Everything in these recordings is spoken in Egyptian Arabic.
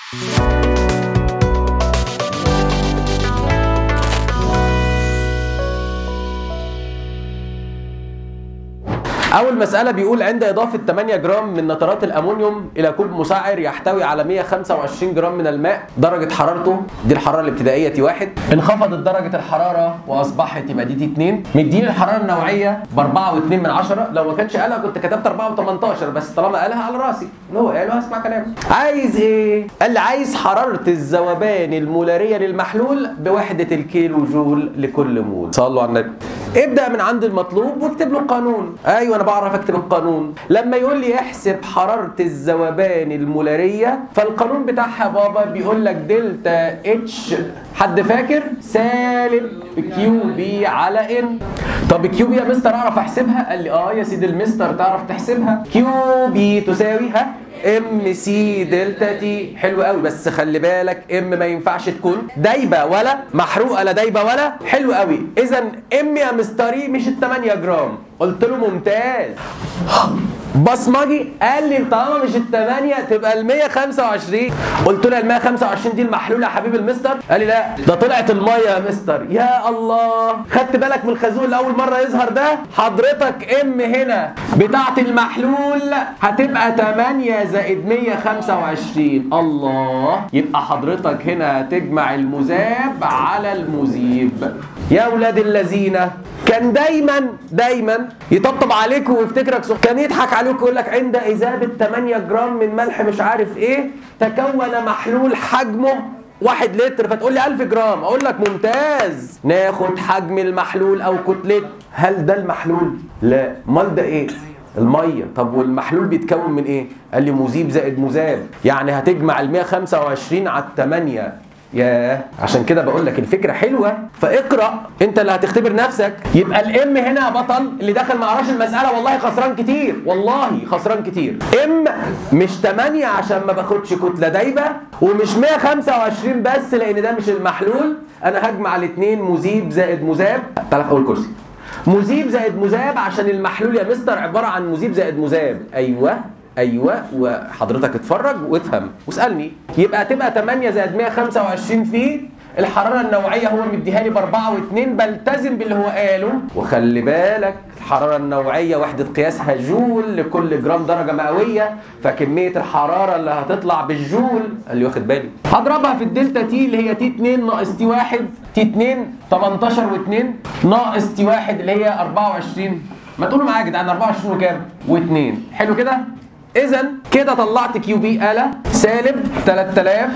أول مسألة بيقول عند إضافة 8 جرام من نترات الأمونيوم إلى كوب مسعر يحتوي على 125 جرام من الماء درجة حرارته دي الحرارة الابتدائية تي واحد انخفضت درجة الحرارة وأصبحت يبقى دي تي 2 مديني الحرارة النوعية ب 4.2 من 10 لو ما كانش قالها كنت كتبت 4 و18 بس طالما قالها على راسي اللي هو قاله هسمع كلامه عايز إيه؟ قال لي عايز حرارة الذوبان المولارية للمحلول بوحدة الكيلو جول لكل مول صلوا على النبي ابدا من عند المطلوب واكتب له القانون ايوه انا بعرف اكتب القانون لما يقول لي احسب حراره الذوبان المولاريه فالقانون بتاعها بابا بيقول لك دلتا اتش حد فاكر سالب كيو بي على ان طب كيو بي يا مستر اعرف احسبها قال لي اه يا سيدي المستر تعرف تحسبها كيو بي تساوي ها ام سي دلتا تي حلو قوي بس خلي بالك ام ما ينفعش تكون دايبه ولا محروقه لا دايبه ولا حلو قوي اذا ام يا مستري مش ال 8 جرام قلت له ممتاز بصمجي قال لي طالما مش الثمانية تبقى ال 125 قلت له ال 125 دي المحلولة يا حبيب المستر قال لي لا ده طلعت المية يا مستر يا الله خدت بالك من الخازوق اللي أول مرة يظهر ده حضرتك ام هنا بتاعت المحلول هتبقى 8 زائد 125 الله يبقى حضرتك هنا هتجمع المذاب على المذيب يا ولاد الذين كان دايما دايما يطبطب عليك ويفتكرك صح كان يضحك عليك ويقول لك عند اذابه 8 جرام من ملح مش عارف ايه تكون محلول حجمه واحد لتر فتقول لي 1000 جرام اقول لك ممتاز ناخد حجم المحلول او كتلته هل ده المحلول لا امال ده ايه الميه طب والمحلول بيتكون من ايه قال لي مذيب زائد مذاب يعني هتجمع ال 125 على 8 ياه عشان كده بقول لك الفكره حلوه فاقرا انت اللي هتختبر نفسك يبقى الام هنا يا بطل اللي دخل ما قراش المساله والله خسران كتير والله خسران كتير ام مش 8 عشان ما باخدش كتله دايبه ومش 125 بس لان ده مش المحلول انا هجمع الاثنين مذيب زائد مذاب تعالى في اول كرسي مذيب زائد مذاب عشان المحلول يا مستر عباره عن مذيب زائد مذاب ايوه ايوه وحضرتك اتفرج وافهم واسالني يبقى تبقى 8 زائد 125 في الحراره النوعيه هو مديها لي ب 4 و2 بلتزم باللي هو قاله وخلي بالك الحراره النوعيه وحده قياسها جول لكل جرام درجه مئويه فكميه الحراره اللي هتطلع بالجول اللي واخد بالي هضربها في الدلتا تي اللي هي تي 2 ناقص تي 1 تي 2 18 و2 ناقص تي 1 اللي هي 24 ما تقولوا معايا يا جدعان 24 وكام؟ و2 حلو كده؟ اذا كده طلعت كيو بي آلة سالب 3000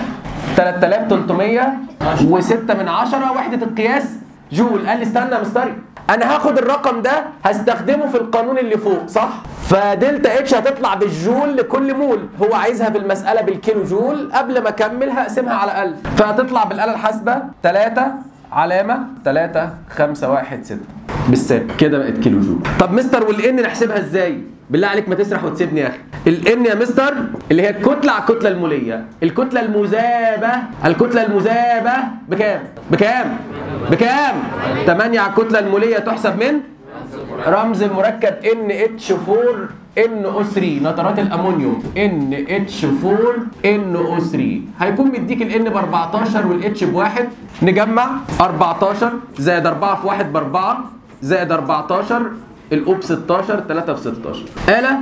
3300 و6 من 10 وحدة القياس جول قال لي استنى يا مستري انا هاخد الرقم ده هستخدمه في القانون اللي فوق صح فدلتا اتش هتطلع بالجول لكل مول هو عايزها في المساله بالكيلو جول قبل ما اكمل هقسمها على 1000 فهتطلع بالاله الحاسبه 3 علامه 3 5 1 6 بالسالب كده بقت كيلو جول طب مستر والان نحسبها ازاي بالله عليك ما تسرح وتسيبني يا اخي الان يا مستر اللي هي الكتله على الكتله الموليه الكتله المذابه الكتله المذابه بكام بكام بكام 8 على الكتله الموليه تحسب من رمز المركب ان اتش 4 ان او 3 نترات الامونيوم ان اتش 4 ان او 3 هيكون مديك الان ب 14 والاتش بواحد نجمع 14 زائد 4 في 1 ب 4 زائد 14 الاو ب 16 3 في 16 آلة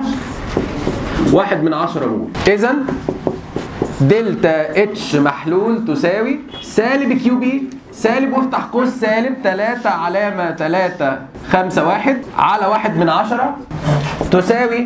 واحد من 10 مول إذا دلتا اتش محلول تساوي سالب كيو بي سالب وافتح قوس سالب 3 علامة 3 5 1 على 1 من 10 تساوي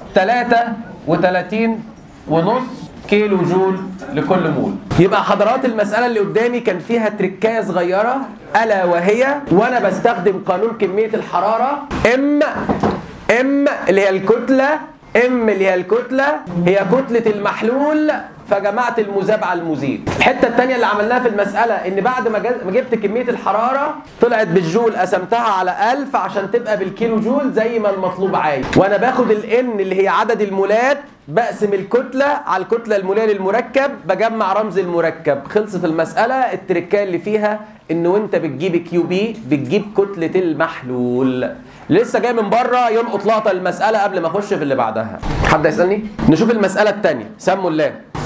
33 ونص كيلو جول لكل مول يبقى حضرات المسألة اللي قدامي كان فيها تركاية صغيرة ألا وهي وأنا بستخدم قانون كمية الحرارة ام ام اللي هي الكتلة ام اللي هي الكتلة هي كتلة المحلول فجمعت المذاب على المذيب الحته الثانيه اللي عملناها في المساله ان بعد ما جز- ما جبت كميه الحراره طلعت بالجول قسمتها على 1000 عشان تبقى بالكيلو جول زي ما المطلوب عايز وانا باخد الان اللي هي عدد المولات بقسم الكتله على الكتله الموليه للمركب بجمع رمز المركب خلصت المساله التركايه اللي فيها ان وانت بتجيب كيو بي بتجيب كتله المحلول لسه جاي من بره يلقط لقطه المساله قبل ما اخش في اللي بعدها حد يسالني نشوف المساله الثانيه سموا الله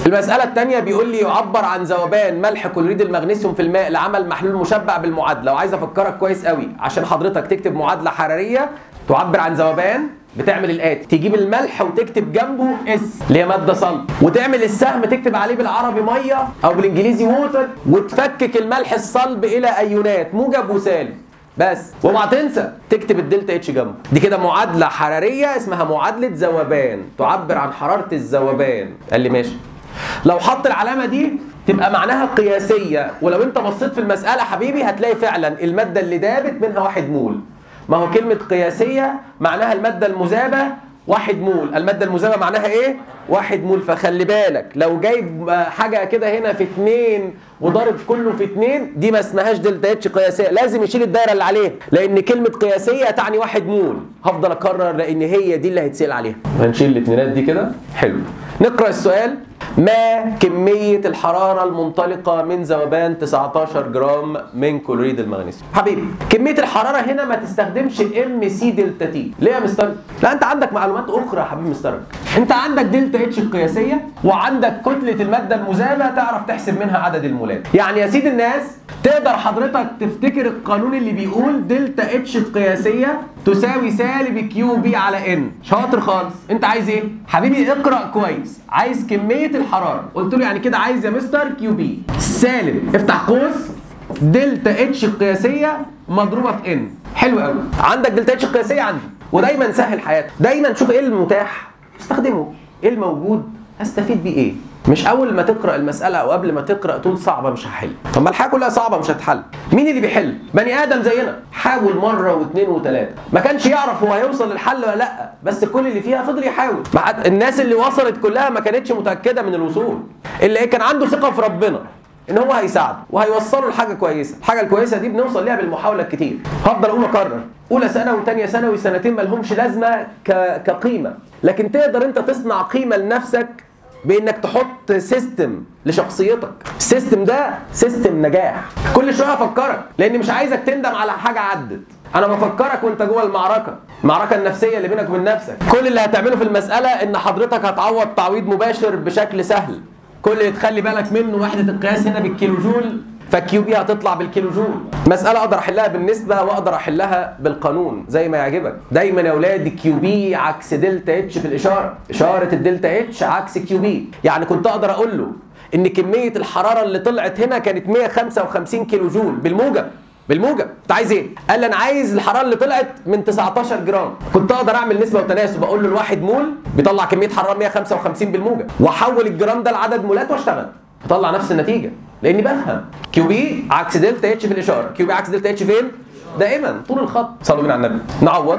المسألة الثانية بيقول لي يعبر عن ذوبان ملح كلوريد المغنيسيوم في الماء لعمل محلول مشبع بالمعادلة وعايز افكرك كويس قوي عشان حضرتك تكتب معادلة حرارية تعبر عن ذوبان بتعمل الاتي تجيب الملح وتكتب جنبه اس اللي هي ماده صلب وتعمل السهم تكتب عليه بالعربي ميه او بالانجليزي ووتر وتفكك الملح الصلب الى ايونات موجب وسالب بس واوعى تنسى تكتب الدلتا اتش جنبه دي كده معادله حراريه اسمها معادله ذوبان تعبر عن حراره الذوبان قال لي ماشي لو حط العلامه دي تبقى معناها قياسيه ولو انت بصيت في المساله حبيبي هتلاقي فعلا الماده اللي دابت منها واحد مول ما هو كلمة قياسية معناها المادة المذابة واحد مول المادة المذابة معناها ايه؟ واحد مول فخلي بالك لو جايب حاجة كده هنا في اتنين وضارب كله في اتنين دي ما اسمهاش دلتا اتش قياسية لازم يشيل الدايرة اللي عليها لأن كلمة قياسية تعني واحد مول هفضل أكرر لأن هي دي اللي هيتسأل عليها هنشيل الاتنينات دي كده حلو نقرأ السؤال ما كمية الحرارة المنطلقة من ذوبان 19 جرام من كلوريد المغنيسيوم؟ حبيبي كمية الحرارة هنا ما تستخدمش ام سي دلتا تي، ليه يا مستر؟ لا أنت عندك معلومات أخرى يا حبيبي مستر أنت عندك دلتا اتش القياسية وعندك كتلة المادة المذابة تعرف تحسب منها عدد المولات، يعني يا سيد الناس تقدر حضرتك تفتكر القانون اللي بيقول دلتا اتش القياسية تساوي سالب كيو بي على ان شاطر خالص انت عايز ايه حبيبي اقرا كويس عايز كميه الحراره قلت له يعني كده عايز يا مستر كيو بي سالب افتح قوس دلتا اتش القياسيه مضروبه في ان حلو قوي عندك دلتا اتش القياسيه عندي ودايما سهل حياتك دايما شوف ايه المتاح استخدمه ايه الموجود هستفيد بيه ايه مش اول ما تقرا المساله او قبل ما تقرا تقول صعبه مش هحل طب ما الحياه كلها صعبه مش هتحل مين اللي بيحل بني ادم زينا حاول مره واثنين وثلاثه ما كانش يعرف هو هيوصل للحل ولا لا بس كل اللي فيها فضل يحاول مع الناس اللي وصلت كلها ما كانتش متاكده من الوصول اللي كان عنده ثقه في ربنا ان هو هيساعده وهيوصله لحاجه كويسه الحاجه الكويسه دي بنوصل ليها بالمحاوله الكتير هفضل اقول اكرر اولى ثانوي وثانيه ثانوي سنتين ما لهمش لازمه ك... كقيمه لكن تقدر انت تصنع قيمه لنفسك بانك تحط سيستم لشخصيتك السيستم ده سيستم نجاح كل شويه افكرك لاني مش عايزك تندم على حاجه عدت انا بفكرك وانت جوه المعركه المعركه النفسيه اللي بينك وبين نفسك كل اللي هتعمله في المساله ان حضرتك هتعوض تعويض مباشر بشكل سهل كل اللي تخلي بالك منه وحده القياس هنا بالكيلو جول فالكيو بي هتطلع بالكيلو جول مسألة أقدر أحلها بالنسبة وأقدر أحلها بالقانون زي ما يعجبك دايما يا أولاد كيو بي عكس دلتا اتش في الإشارة إشارة الدلتا اتش عكس كيو بي يعني كنت أقدر أقول له إن كمية الحرارة اللي طلعت هنا كانت 155 كيلو جول بالموجب بالموجب انت عايز ايه قال لي انا عايز الحراره اللي طلعت من 19 جرام كنت اقدر اعمل نسبه وتناسب اقول له الواحد مول بيطلع كميه حراره 155 بالموجب واحول الجرام ده لعدد مولات واشتغل هطلع نفس النتيجه لاني بفهم كيو بي عكس دلتا اتش في الاشاره كيو بي عكس دلتا اتش فين دائما طول الخط صلوا بينا على النبي نعوض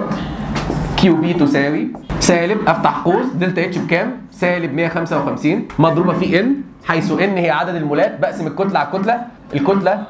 كيو بي تساوي سالب افتح قوس دلتا اتش بكام سالب 155 مضروبه في ان حيث ان هي عدد المولات بقسم الكتله على الكتله الكتله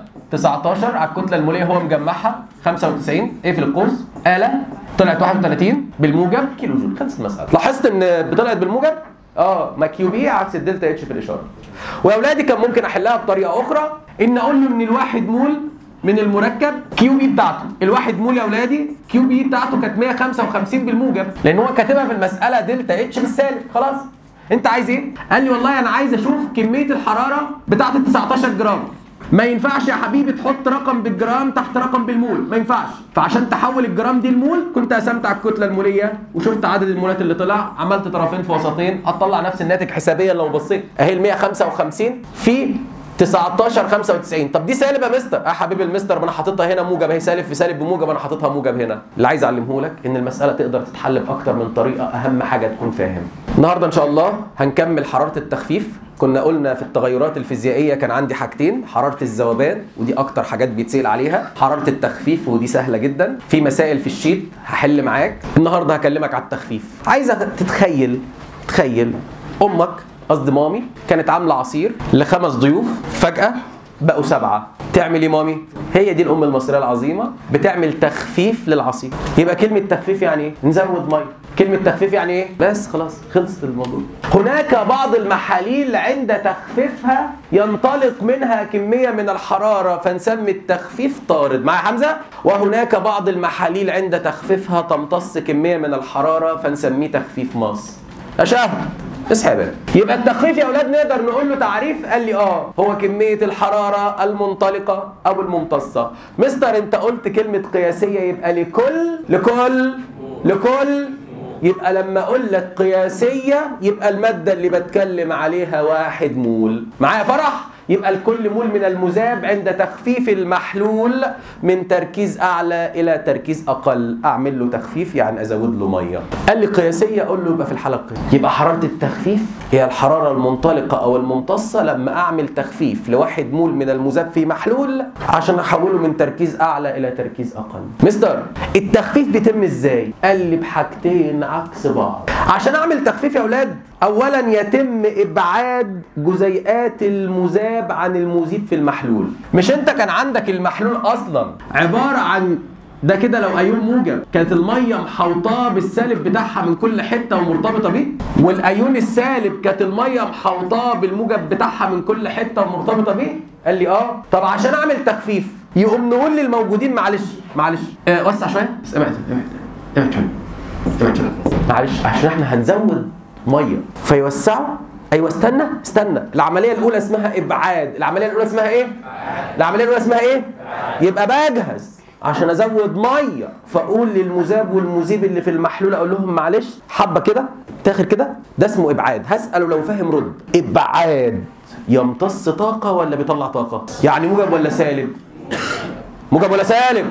19 على الكتله الموليه هو مجمعها 95 اقفل القوس آلة طلعت 31 بالموجب كيلو جول خلصت المسألة لاحظت ان طلعت بالموجب اه ما كيو بي عكس الدلتا اتش في الاشاره ويا اولادي كان ممكن احلها بطريقه اخرى ان اقول له ان الواحد مول من المركب كيو بي بتاعته الواحد مول يا اولادي كيو بي بتاعته كانت 155 بالموجب لان هو كاتبها في المساله دلتا اتش بالسالب خلاص انت عايز ايه قال لي والله انا عايز اشوف كميه الحراره بتاعه ال 19 جرام ما ينفعش يا حبيبي تحط رقم بالجرام تحت رقم بالمول ما ينفعش فعشان تحول الجرام دي المول كنت قسمت على الكتله الموليه وشفت عدد المولات اللي طلع عملت طرفين في وسطين هتطلع نفس الناتج حسابيا لو بصيت اهي ال 155 في 19 95 طب دي سالب يا مستر اه حبيبي المستر ما انا حاططها هنا موجب اهي سالب في سالب بموجب انا حاططها موجب هنا اللي عايز اعلمه لك ان المساله تقدر تتحل باكتر من طريقه اهم حاجه تكون فاهم النهارده ان شاء الله هنكمل حراره التخفيف كنا قلنا في التغيرات الفيزيائيه كان عندي حاجتين حراره الذوبان ودي اكتر حاجات بيتسال عليها حراره التخفيف ودي سهله جدا في مسائل في الشيت هحل معاك النهارده هكلمك على التخفيف عايزك تتخيل تخيل امك قصدي مامي كانت عامله عصير لخمس ضيوف فجاه بقوا سبعه تعمل ايه مامي هي دي الام المصريه العظيمه بتعمل تخفيف للعصير يبقى كلمه تخفيف يعني ايه نزود ميه كلمه تخفيف يعني ايه بس خلاص خلصت الموضوع هناك بعض المحاليل عند تخفيفها ينطلق منها كميه من الحراره فنسمي التخفيف طارد مع حمزه وهناك بعض المحاليل عند تخفيفها تمتص كميه من الحراره فنسميه تخفيف ماس اشاهد اسحب يبقى التخفيف يا اولاد نقدر نقول له تعريف قال لي اه هو كميه الحراره المنطلقه او الممتصه مستر انت قلت كلمه قياسيه يبقى لكل لكل لكل يبقى لما اقول لك قياسيه يبقى الماده اللي بتكلم عليها واحد مول معايا فرح يبقى الكل مول من المذاب عند تخفيف المحلول من تركيز اعلى الى تركيز اقل اعمل له تخفيف يعني ازود له ميه قال لي قياسيه اقول له يبقى في الحاله القياسيه يبقى حراره التخفيف هي الحراره المنطلقه او الممتصه لما اعمل تخفيف لواحد مول من المذاب في محلول عشان احوله من تركيز اعلى الى تركيز اقل مستر التخفيف بيتم ازاي قال لي بحاجتين عكس بعض عشان اعمل تخفيف يا اولاد اولا يتم ابعاد جزيئات المذاب عن المذيب في المحلول مش انت كان عندك المحلول اصلا عباره عن ده كده لو ايون موجب كانت الميه محوطاه بالسالب بتاعها من كل حته ومرتبطه بيه والايون السالب كانت الميه محوطاه بالموجب بتاعها من كل حته ومرتبطه بيه قال لي اه طب عشان اعمل تخفيف يقوم نقول للموجودين معلش معلش آه وسع شويه بس ابعد ابعد ابعد شويه ابعد شويه معلش عشان احنا هنزود ميه فيوسعوا ايوه استنى استنى العمليه الاولى اسمها ابعاد العمليه الاولى اسمها ايه العمليه الاولى اسمها ايه يبقى بجهز عشان ازود ميه فاقول للمذاب والمذيب اللي في المحلول اقول لهم معلش حبه كده تاخر كده ده اسمه ابعاد هساله لو فاهم رد ابعاد يمتص طاقه ولا بيطلع طاقه يعني موجب ولا سالب موجب ولا سالب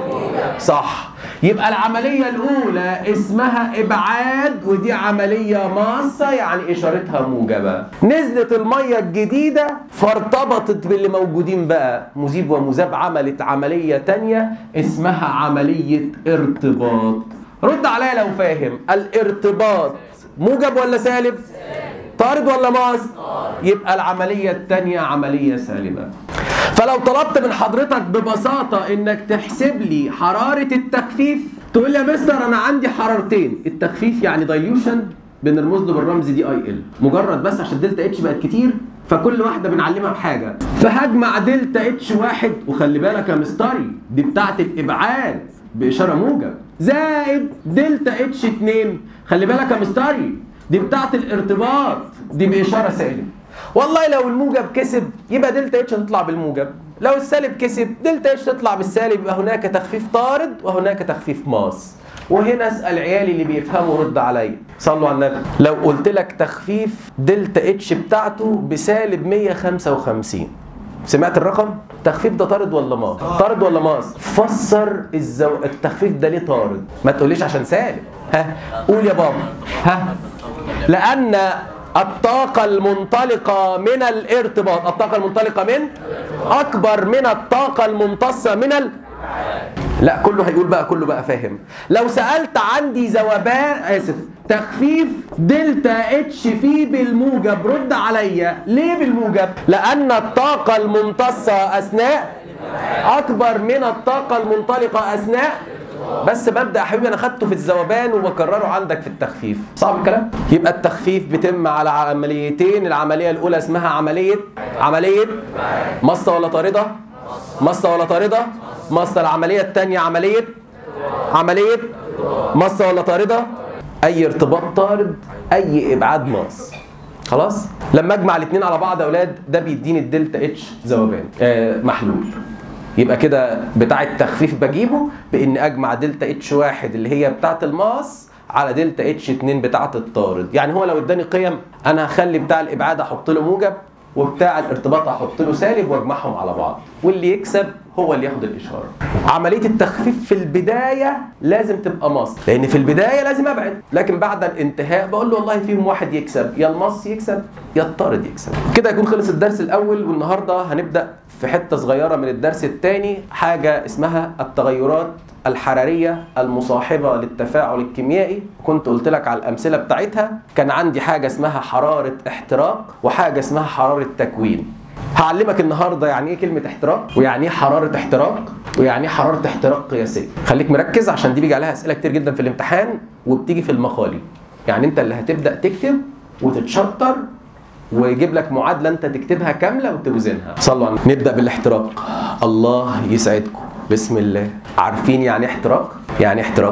صح يبقى العملية الأولى اسمها إبعاد ودي عملية ماصة يعني إشارتها موجبة نزلت المية الجديدة فارتبطت باللي موجودين بقى مذيب ومذاب عملت عملية تانية اسمها عملية ارتباط رد عليا لو فاهم الارتباط موجب ولا سالب؟ طارد ولا ماس؟ يبقى العملية التانية عملية سالبة فلو طلبت من حضرتك ببساطة انك تحسب لي حرارة التخفيف تقول لي يا مستر انا عندي حرارتين التخفيف يعني دايليوشن بنرمز له بالرمز دي اي ال مجرد بس عشان دلتا اتش بقت كتير فكل واحده بنعلمها بحاجه فهجمع دلتا اتش واحد وخلي بالك يا مستري دي بتاعت الابعاد باشاره موجب زائد دلتا اتش 2 خلي بالك يا مستري دي بتاعت الارتباط دي باشاره سالب والله لو الموجب كسب يبقى دلتا اتش هتطلع بالموجب لو السالب كسب دلتا اتش تطلع بالسالب يبقى هناك تخفيف طارد وهناك تخفيف ماس وهنا اسال عيالي اللي بيفهموا رد عليا صلوا على النبي لو قلت لك تخفيف دلتا اتش بتاعته بسالب 155 سمعت الرقم؟ التخفيف ده طارد ولا ماس؟ طارد ولا ماس؟ فسر الزو... التخفيف ده ليه طارد؟ ما تقوليش عشان سالب ها قول يا بابا ها لأن الطاقة المنطلقة من الارتباط الطاقة المنطلقة من أكبر من الطاقة الممتصة من ال... لا كله هيقول بقى كله بقى فاهم لو سألت عندي ذوبان آسف تخفيف دلتا اتش في بالموجب رد عليا ليه بالموجب لأن الطاقة الممتصة أثناء أكبر من الطاقة المنطلقة أثناء بس مبدا يا حبيبي انا خدته في الذوبان وبكرره عندك في التخفيف صعب الكلام يبقى التخفيف بيتم على عمليتين العمليه الاولى اسمها عمليه عمليه مصه ولا طارده مصه ولا طارده مصه العمليه الثانيه عمليه عمليه مصه ولا طارده اي ارتباط طارد اي ابعاد ماس خلاص لما اجمع الاثنين على بعض يا اولاد ده بيديني الدلتا اتش ذوبان آه محلول يبقى كده بتاع التخفيف بجيبه بان اجمع دلتا اتش واحد اللي هي بتاعه الماس على دلتا اتش 2 بتاعه الطارد يعني هو لو اداني قيم انا هخلي بتاع الابعاد احط له موجب وبتاع الارتباط احط له سالب واجمعهم على بعض واللي يكسب هو اللي ياخد الاشاره عمليه التخفيف في البدايه لازم تبقى مص لان في البدايه لازم ابعد لكن بعد الانتهاء بقول له والله فيهم واحد يكسب يا المص يكسب يا الطارد يكسب كده يكون خلص الدرس الاول والنهارده هنبدا في حته صغيره من الدرس الثاني حاجه اسمها التغيرات الحراريه المصاحبه للتفاعل الكيميائي كنت قلت لك على الامثله بتاعتها كان عندي حاجه اسمها حراره احتراق وحاجه اسمها حراره تكوين هعلمك النهارده يعني ايه كلمه احتراق ويعني ايه حراره احتراق ويعني ايه حراره احتراق قياسيه خليك مركز عشان دي بيجي عليها اسئله كتير جدا في الامتحان وبتيجي في المقالي يعني انت اللي هتبدا تكتب وتتشطر ويجيب لك معادله انت تكتبها كامله وتوزنها صلوا على نبدا بالاحتراق الله يسعدكم بسم الله عارفين يعني احتراق يعني احتراق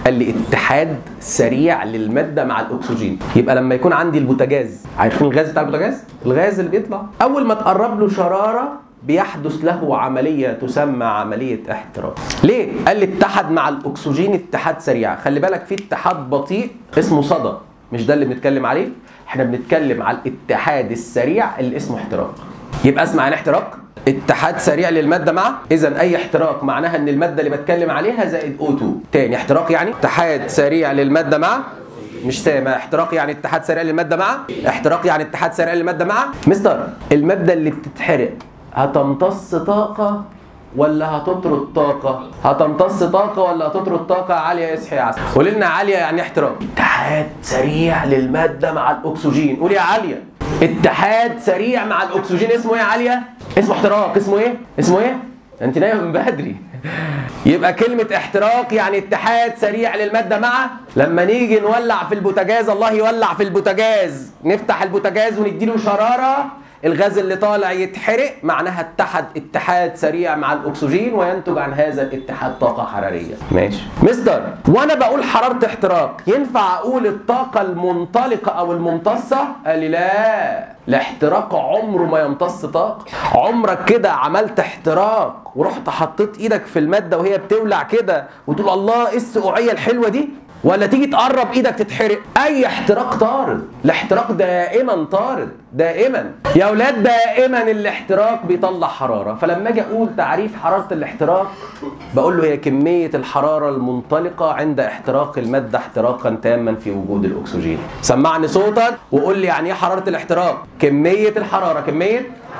قال لي اتحاد سريع للماده مع الاكسجين يبقى لما يكون عندي البوتاجاز عارفين الغاز بتاع البوتاجاز الغاز اللي بيطلع اول ما تقرب له شراره بيحدث له عملية تسمى عملية احتراق ليه؟ قال لي اتحد مع الأكسجين اتحاد سريع خلي بالك في اتحاد بطيء اسمه صدى مش ده اللي بنتكلم عليه احنا بنتكلم على الاتحاد السريع اللي اسمه احتراق يبقى اسمع عن احتراق اتحاد سريع للماده مع اذا اي احتراق معناها ان الماده اللي بتكلم عليها زائد O2 تاني احتراق يعني اتحاد سريع للماده مع مش سامع احتراق يعني اتحاد سريع للماده مع احتراق يعني اتحاد سريع للماده مع مستر الماده اللي بتتحرق هتمتص طاقه ولا هتطرد طاقة؟ هتمتص طاقة ولا هتطرد طاقة عالية اصحي يا عسل؟ قولي لنا عالية يعني احتراق اتحاد سريع للمادة مع الأكسجين، قولي يا عالية اتحاد سريع مع الأكسجين اسمه ايه يا عالية؟ اسمه احتراق، اسمه ايه؟ اسمه ايه؟ انت نايمة من بدري يبقى كلمة احتراق يعني اتحاد سريع للمادة مع لما نيجي نولع في البوتاجاز الله يولع في البوتاجاز نفتح البوتاجاز ونديله شرارة الغاز اللي طالع يتحرق معناها اتحد اتحاد سريع مع الاكسجين وينتج عن هذا الاتحاد طاقه حراريه ماشي مستر وانا بقول حراره احتراق ينفع اقول الطاقه المنطلقه او الممتصه قال لي لا الاحتراق عمره ما يمتص طاقه عمرك كده عملت احتراق ورحت حطيت ايدك في الماده وهي بتولع كده وتقول الله ايه السقوعيه الحلوه دي ولا تيجي تقرب ايدك تتحرق اي احتراق طارد الاحتراق دائما طارد دائما يا اولاد دائما الاحتراق بيطلع حراره فلما اجي اقول تعريف حراره الاحتراق بقول له هي كميه الحراره المنطلقه عند احتراق الماده احتراقا تاما في وجود الاكسجين سمعني صوتك وقول لي يعني ايه حراره الاحتراق كميه الحراره كميه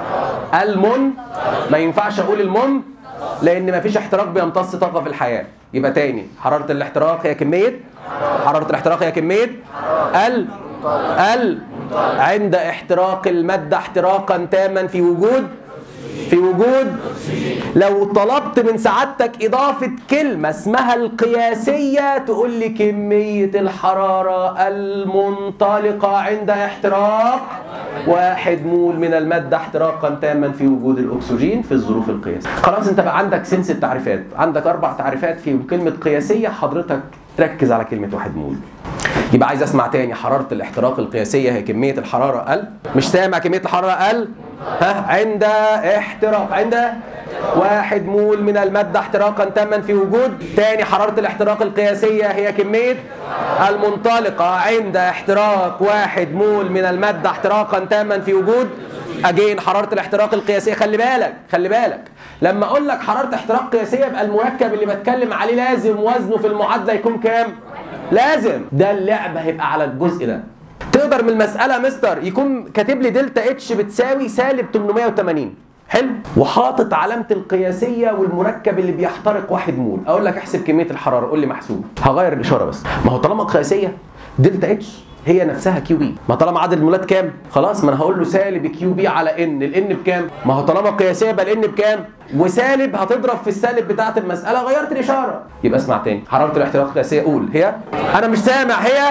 المن ما ينفعش اقول المن لان مفيش احتراق بيمتص طاقه في الحياه يبقى تاني حراره الاحتراق هي كميه حراره الاحتراق هي كميه ال ال عند احتراق الماده احتراقا تاما في وجود في وجود لو طلبت من سعادتك إضافة كلمة اسمها القياسية تقول لي كمية الحرارة المنطلقة عند احتراق واحد مول من المادة احتراقا تاما في وجود الأكسجين في الظروف القياسية خلاص انت بقى عندك سنس التعريفات عندك أربع تعريفات فيهم كلمة قياسية حضرتك تركز على كلمة واحد مول يبقى عايز اسمع تاني حرارة الاحتراق القياسية هي كمية الحرارة ال مش سامع كمية الحرارة ال ها عند احتراق عند واحد مول من المادة احتراقا تاما في وجود تاني حرارة الاحتراق القياسية هي كمية المنطلقة عند احتراق واحد مول من المادة احتراقا تاما في وجود اجين حرارة الاحتراق القياسية خلي بالك خلي بالك لما اقول لك حرارة احتراق قياسية يبقى المركب اللي بتكلم عليه لازم وزنه في المعادلة يكون كام؟ لازم ده اللعب هيبقى على الجزء ده تقدر من المسألة مستر يكون كاتب لي دلتا اتش بتساوي سالب 880 حلو وحاطط علامة القياسية والمركب اللي بيحترق واحد مول اقول لك احسب كمية الحرارة قول لي محسوب هغير الاشارة بس ما هو طالما قياسية دلتا اتش هي نفسها كيو بي ما طالما عدد المولات كام خلاص ما انا هقول له سالب كيو بي على ان الان بكام ما هو طالما قياسيه يبقى الان بكام وسالب هتضرب في السالب بتاعه المساله غيرت الاشاره يبقى اسمع تاني حراره الاحتراق القياسيه قول هي انا مش سامع هي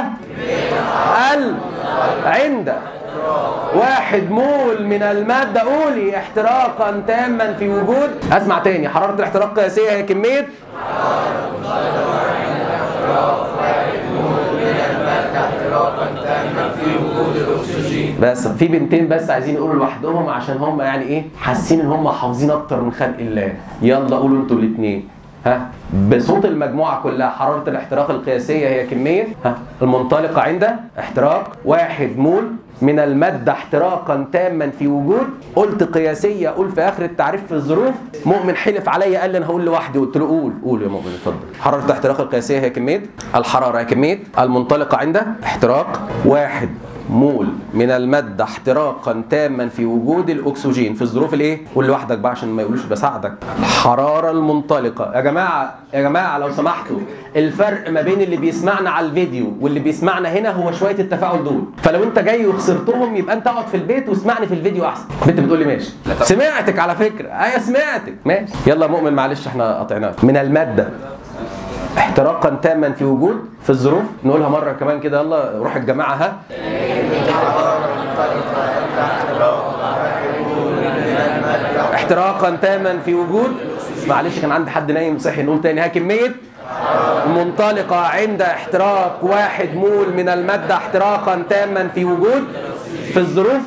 ال عند واحد مول من المادة قولي احتراقا تاما في وجود اسمع تاني حرارة الاحتراق القياسية هي كمية بس في بنتين بس عايزين يقولوا لوحدهم عشان هم يعني ايه حاسين ان هم حافظين اكتر من خلق الله يلا قولوا انتوا الاثنين ها بصوت المجموعة كلها حرارة الاحتراق القياسية هي كمية ها المنطلقة عند احتراق واحد مول من المادة احتراقا تاما في وجود قلت قياسية قول في آخر التعريف في الظروف مؤمن حلف عليا قال لي أنا هقول لوحدي قلت له قول قول يا مؤمن اتفضل حرارة الاحتراق القياسية هي كمية الحرارة هي كمية المنطلقة عند احتراق واحد مول من المادة احتراقا تاما في وجود الأكسجين في الظروف الإيه؟ قول لوحدك بقى عشان ما يقولوش بساعدك. الحرارة المنطلقة، يا جماعة يا جماعة لو سمحتوا الفرق ما بين اللي بيسمعنا على الفيديو واللي بيسمعنا هنا هو شوية التفاعل دول، فلو أنت جاي وخسرتهم يبقى أنت اقعد في البيت واسمعني في الفيديو أحسن. بنت بتقول لي ماشي. سمعتك على فكرة، أيوه سمعتك، ماشي. يلا يا مؤمن معلش احنا قطعناك. من المادة احتراقا تاما في وجود في الظروف نقولها مره كمان كده يلا روح الجماعه ها احتراقا تاما في وجود معلش كان عندي حد نايم صحي نقول تاني ها كميه منطلقة عند احتراق واحد مول من المادة احتراقا تاما في وجود في الظروف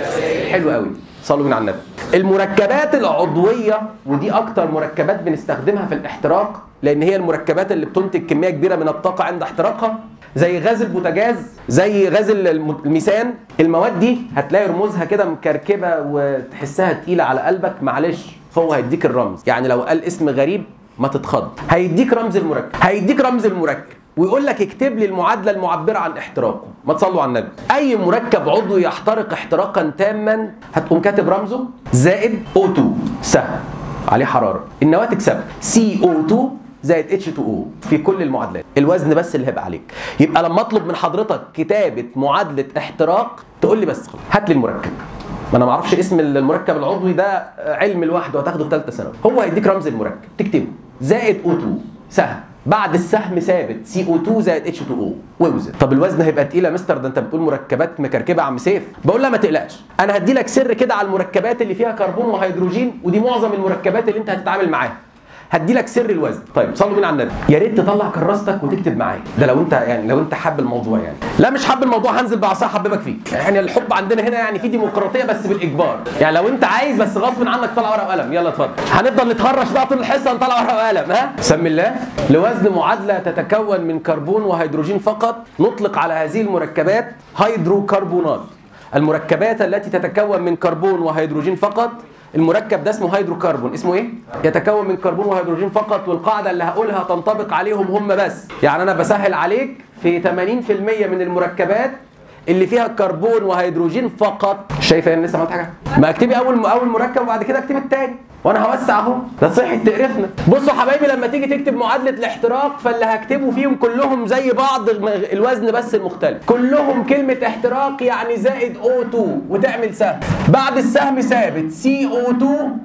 حلو قوي صلوا من على النبي المركبات العضوية ودي أكتر مركبات بنستخدمها في الاحتراق لأن هي المركبات اللي بتنتج كمية كبيرة من الطاقة عند احتراقها زي غاز البوتاجاز زي غاز الم- الميثان المواد دي هتلاقي رموزها كده مكركبة وتحسها تقيلة على قلبك معلش هو هيديك الرمز يعني لو قال اسم غريب ما تتخض هيديك رمز المركب هيديك رمز المركب ويقول لك اكتب لي المعادله المعبره عن احتراقه ما تصلوا على النبي اي مركب عضوي يحترق احتراقا تاما هتقوم كاتب رمزه زائد O2 سهم عليه حراره النواتج ثابته CO2 زائد H2O في كل المعادلات الوزن بس اللي هيبقى عليك يبقى لما اطلب من حضرتك كتابه معادله احتراق تقول لي بس هات لي المركب ما انا ما اعرفش اسم المركب العضوي ده علم لوحده هتاخده في ثالثه ثانوي هو هيديك رمز المركب تكتبه زائد O2 سهم بعد السهم ثابت CO2 زائد H2O ووزن طب الوزن هيبقى تقيل يا مستر ده انت بتقول مركبات مكركبه يا عم سيف بقول لها ما تقلقش انا هدي لك سر كده على المركبات اللي فيها كربون وهيدروجين ودي معظم المركبات اللي انت هتتعامل معاها هدي لك سر الوزن طيب صلوا بينا على النبي يا ريت تطلع كراستك وتكتب معايا ده لو انت يعني لو انت حابب الموضوع يعني لا مش حابب الموضوع هنزل بعصا احببك فيه يعني الحب عندنا هنا يعني في ديمقراطيه بس بالاجبار يعني لو انت عايز بس غصب عنك طلع ورقه وقلم يلا اتفضل هنفضل نتهرش بقى طول الحصه نطلع ورقه وقلم ها سم الله لوزن معادله تتكون من كربون وهيدروجين فقط نطلق على هذه المركبات هيدروكربونات المركبات التي تتكون من كربون وهيدروجين فقط المركب ده اسمه هيدروكربون اسمه ايه يتكون من كربون وهيدروجين فقط والقاعده اللي هقولها تنطبق عليهم هم بس يعني انا بسهل عليك في 80% من المركبات اللي فيها كربون وهيدروجين فقط شايفه ان لسه ما عملت حاجه ما اكتبي اول اول مركب وبعد كده اكتبي الثاني وانا هوسع اهو ده صحي تقرفنا بصوا حبايبي لما تيجي تكتب معادله الاحتراق فاللي هكتبه فيهم كلهم زي بعض الوزن بس المختلف كلهم كلمه احتراق يعني زائد O2 وتعمل سهم بعد السهم ثابت CO2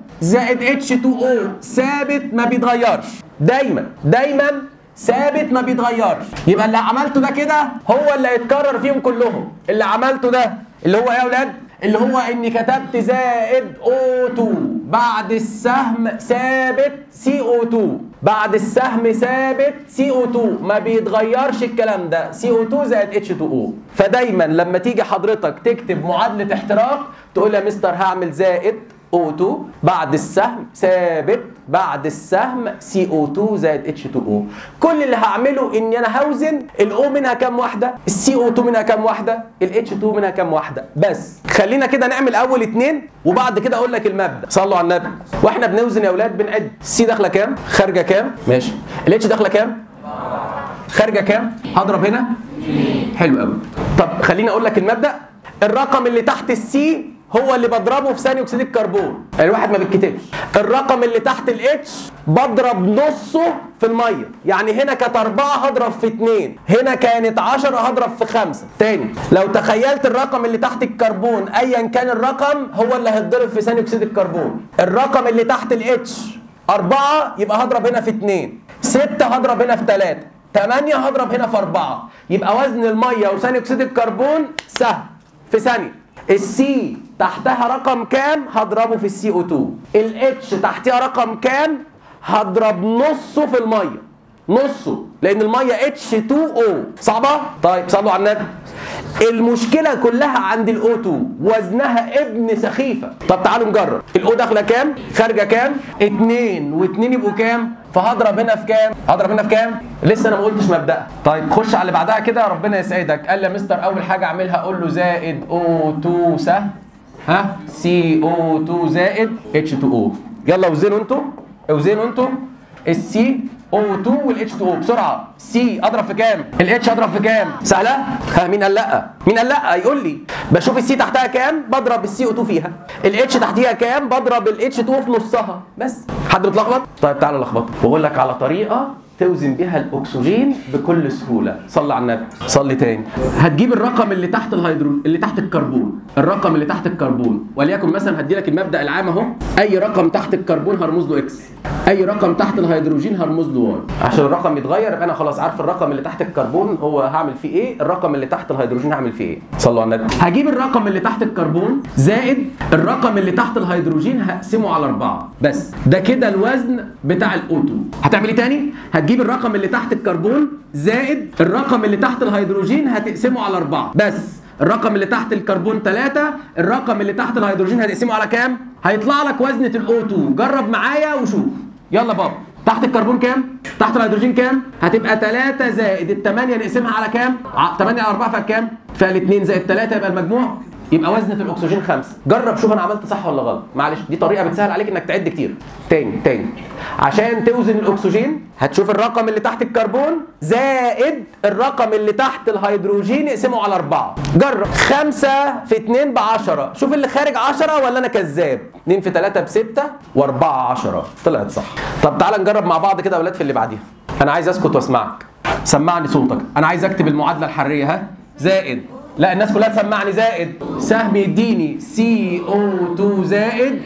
زائد H2O ثابت ما بيتغيرش دايما دايما ثابت ما بيتغيرش يبقى اللي عملته ده كده هو اللي هيتكرر فيهم كلهم اللي عملته ده اللي هو ايه يا اولاد اللي هو اني كتبت زائد O2 بعد السهم ثابت CO2 بعد السهم ثابت CO2 ما بيتغيرش الكلام ده CO2 زائد H2O فدايما لما تيجي حضرتك تكتب معادلة احتراق تقول يا مستر هعمل زائد O2 بعد السهم ثابت بعد السهم CO2 زائد H2O كل اللي هعمله اني انا هوزن الاو منها كام واحده الCO2 منها كام واحده الH2 منها كام واحده بس خلينا كده نعمل اول اتنين وبعد كده اقول لك المبدا صلوا على النبي واحنا بنوزن يا اولاد بنعد السي داخله كام خارجه كام ماشي الاتش داخله كام خارجه كام هضرب هنا حلو قوي طب خليني اقول لك المبدا الرقم اللي تحت السي هو اللي بضربه في ثاني اكسيد الكربون الواحد ما بيتكتبش الرقم اللي تحت الاتش بضرب نصه في الميه يعني هنا كانت أربعة هضرب في اتنين هنا كانت عشرة هضرب في خمسة تاني لو تخيلت الرقم اللي تحت الكربون ايا كان الرقم هو اللي هيتضرب في ثاني اكسيد الكربون الرقم اللي تحت الاتش أربعة يبقى هضرب هنا في اتنين ستة هضرب هنا في تلاتة تمانية هضرب هنا في أربعة يبقى وزن المية وثاني أكسيد الكربون سهل في ثانية السي تحتها رقم كام هضربه في السي او 2 الاتش تحتها رقم كام هضرب نصه في الميه نصه لان الميه اتش 2 او صعبه طيب صلوا على النبي المشكله كلها عند الاو 2 وزنها ابن سخيفه طب تعالوا نجرب الاو داخله كام خارجه كام 2 و2 يبقوا كام فهضرب هنا في كام هضرب هنا في كام لسه انا ما قلتش مبدأ طيب خش على اللي بعدها كده ربنا يسعدك قال لي يا مستر اول حاجه اعملها اقول له زائد O2 سهم ها CO2 زائد H2O يلا وزنوا انتوا اوزنوا انتوا السي O2 والاتش 2 O بسرعه سي اضرب في كام الاتش اضرب في كام سهله ها مين قال لا مين قال لا يقول لي بشوف السي تحتها كام بضرب السي O2 فيها الاتش تحتيها كام بضرب الاتش 2 في نصها بس حد متلخبط طيب تعالى لخبطه واقول لك على طريقه توزن بيها الاكسجين بكل سهوله صلي على النبي صلي تاني هتجيب الرقم اللي تحت الهيدرو اللي تحت الكربون الرقم اللي تحت الكربون وليكن مثلا هدي لك المبدا العام اهو اي رقم تحت الكربون هرمز له اكس اي رقم تحت الهيدروجين هرمز له واي عشان الرقم يتغير يبقى انا خلاص عارف الرقم اللي تحت الكربون هو هعمل فيه ايه الرقم اللي تحت الهيدروجين هعمل فيه ايه صلوا على النبي هجيب الرقم اللي تحت الكربون زائد الرقم اللي تحت الهيدروجين هقسمه على أربعة بس ده كده الوزن بتاع الاوتو هتعمل ايه تاني هتجيب الرقم اللي تحت الكربون زائد الرقم اللي تحت الهيدروجين هتقسمه على أربعة بس الرقم اللي تحت الكربون 3 الرقم اللي تحت الهيدروجين هتقسمه على كام هيطلع لك وزنة الاوتو جرب معايا وشوف يلا بابا تحت الكربون كام؟ تحت الهيدروجين كام؟ هتبقى 3 زائد ال 8 نقسمها على كام؟ 8 على 4 فيها كام؟ فيها ال 2 زائد 3 يبقى المجموع يبقى وزنة الأكسجين 5 جرب شوف أنا عملت صح ولا غلط معلش دي طريقة بتسهل عليك إنك تعد كتير تاني تاني عشان توزن الأكسجين هتشوف الرقم اللي تحت الكربون زائد الرقم اللي تحت الهيدروجين اقسمه على 4 جرب 5 في 2 ب 10 شوف اللي خارج 10 ولا أنا كذاب 2 في 3 ب 6 و4 10 طلعت صح طب تعالى نجرب مع بعض كده يا أولاد في اللي بعديها أنا عايز أسكت وأسمعك سمعني صوتك أنا عايز أكتب المعادلة الحرارية ها زائد لا الناس كلها تسمعني زائد سهم يديني CO2 زائد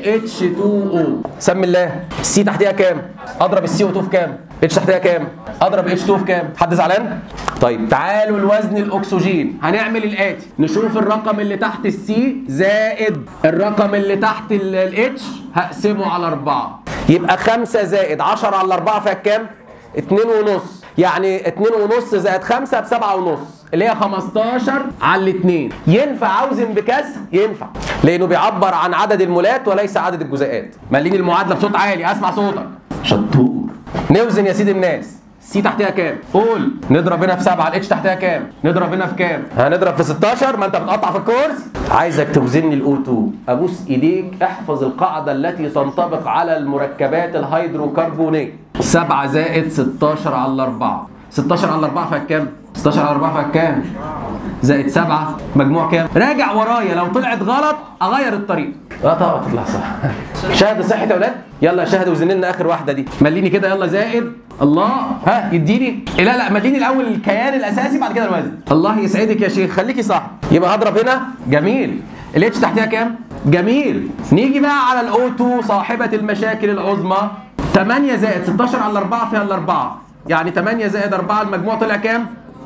H2O سمي الله السي تحتها كام؟ اضرب السي او 2 في كام؟ اتش تحتها كام؟ اضرب اتش 2 في كام؟ حد زعلان؟ طيب تعالوا لوزن الاكسجين هنعمل الاتي نشوف الرقم اللي تحت السي زائد الرقم اللي تحت الاتش هقسمه على 4 يبقى 5 زائد 10 على 4 فيها كام؟ 2 ونص يعني 2 ونص زائد 5 ب 7 ونص اللي هي 15 على الاثنين ينفع اوزن بكسر ينفع لانه بيعبر عن عدد المولات وليس عدد الجزيئات مليني المعادله بصوت عالي اسمع صوتك شطور نوزن يا سيدي الناس سي تحتها كام؟ قول نضرب هنا في 7 الاتش تحتها كام؟ نضرب هنا في كام؟ هنضرب في 16 ما انت بتقطع في الكورس عايزك توزن لي الاو 2 ابوس ايديك احفظ القاعده التي تنطبق على المركبات الهيدروكربونيه 7 زائد 16 على 4 16 على 4 فيها كام؟ 16 على 4 فيها كام؟ زائد 7 مجموع كام؟ راجع ورايا لو طلعت غلط اغير الطريق لا طبعا تطلع صح شاهد صحة يا اولاد يلا شاهد وزن لنا اخر واحده دي مليني كده يلا زائد الله ها يديني لا لا مليني الاول الكيان الاساسي بعد كده الوزن الله يسعدك يا شيخ خليكي صح يبقى هضرب هنا جميل الاتش تحتها كام جميل نيجي بقى على الاو 2 صاحبه المشاكل العظمى 8 زائد 16 على 4 فيها الاربعه يعني 8 زائد 4 المجموع طلع كام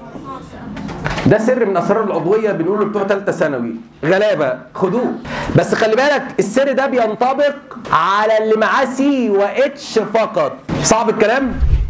ده سر من اسرار العضويه بنقوله بتوع ثالثه ثانوي غلابه خدوه بس خلي بالك السر ده بينطبق على اللي معاه سي واتش فقط صعب الكلام